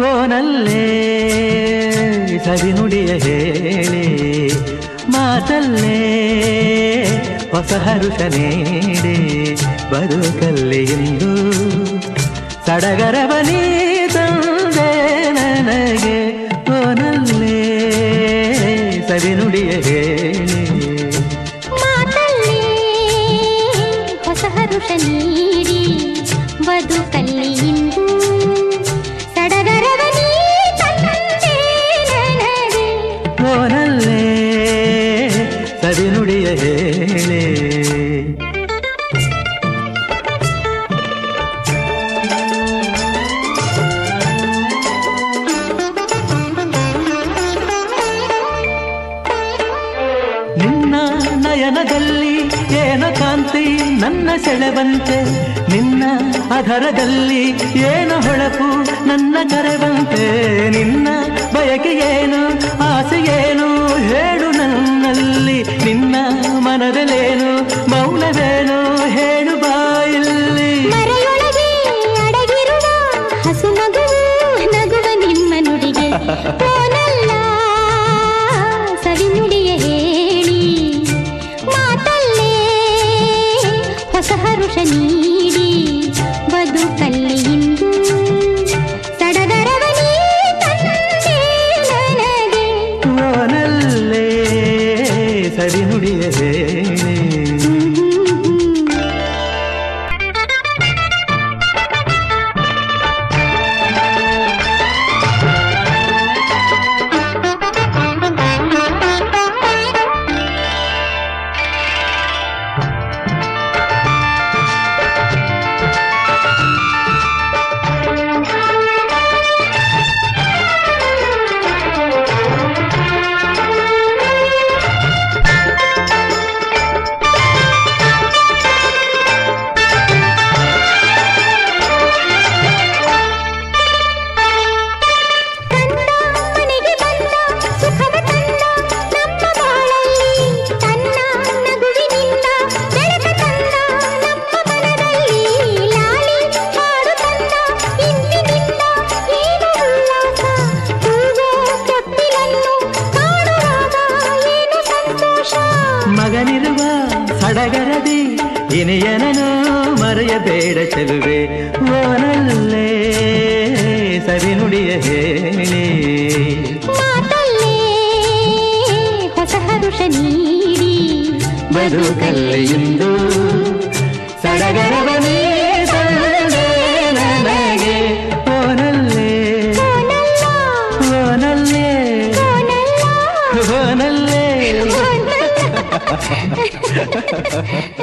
ಓನಲ್ಲೇ ಸವಿನುಡಿಯ ಹೇಳಿ ಮಾತಲ್ಲೇ ಹೊಸ ಹರುಷ ನೀಡಿ ಬದುಕಲ್ಲಿ ಇಂದು ಸಡಗರವ ನೀ ತಂದೆ ನನಗೆ ಓನಲ್ಲೇ ಸವಿನುಡಿಯ ಹೇಳಿ ಮಾತಲ್ಲೇ ಹೊಸ ಹರುಷ ನೀಡಿ ಬದುಕಲ್ಲಿ ಇಂದು ಸಡಗರವ ನೀ ತಂದೆ ನನಗೆ ಓನಲ್ಲೇ ಸವಿನುಡಿಯ ಹೇಳಿ ನಿನ್ನ ನಯನದಲ್ಲಿ ಏನ ಕಾಂತಿ ನನ್ನ ಸೆಳೆವಂತೆ ನಿನ್ನ ಅಧರದಲ್ಲಿ ಏನ ಹೊಳಪು ನನ್ನ ಕರೆವಂತೆ ನಿನ್ನ ಬಯಕೆ ಏನು ಆಸೆ ಏನು ಹೇಳು ನನ್ನಲ್ಲಿ ನಿನ್ನ ಮನದಲ್ಲೇನು ಮೌನವೇನು ಹೇಳು ಬಾಯಲ್ಲಿ ಮರೆಯೊಳಗೆ ಅಡಗಿರುವ ಹಸು ನಗುವು ನಗುವ ನಿಮ್ಮ ನುಡಿಗೆ ಓನಲ್ಲ ಸವಿ ನುಡಿಯ ಹೇಳಿ ಮಾತಲ್ಲೇ ಹೊಸ ಹರುಷ ನೀಡಿ ಬದುಕಲ್ಲಿ ಇಂದು ಸಡಗರವ ನೀ ತಂದೆ ನನಗೆ ಓನಲ್ಲೇ ಸರಿನುಡಿಯ ಹೇಳಿ ಕಂದ ಮನೆಗೆ ಬಂದ ಸುಖವ ತಂದ ನಮ್ಮ ಬಾಳಲ್ಲಿ ತನ್ನ ನಗುವಿನಿಂದ ಬೆಳಕ ತಂದ ನಮ್ಮ ಮನದಲ್ಲಿ ಲಾಲಿ ಹಾಡು ತಂದ ಇಂದಿನಿಂದ ಏನು ಉಲ್ಲಾಸ ಹೂವೋ ತೊಟ್ಟಿಲನ್ನು ಕಾಣುವಾಗ ಏನು ಸಂತೋಷ ಮಗನಿರುವ ಸಡಗರದಿ ಇನಿಯನನು ಮರೆಯಬೇಡ ಚೆಲುವೆ ಓನಲ್ಲೇ ಸರಿನುಡಿಯ ಹೇಳಿ ಮಾತಲ್ಲೇ ಹೊಸ ಹರುಷ ನೀಡಿ ಬದುಕಲ್ಲಿ ಇಂದು ಸಡಗರವ ನೀ ತಂದೆ ನನಗೆ ಓನಲ್ಲೇ ಓನಲ್ಲ ಓನಲ್ಲೇ ಓನಲ್ಲ ಓನಲ್ಲೇ ಓನಲ್ಲ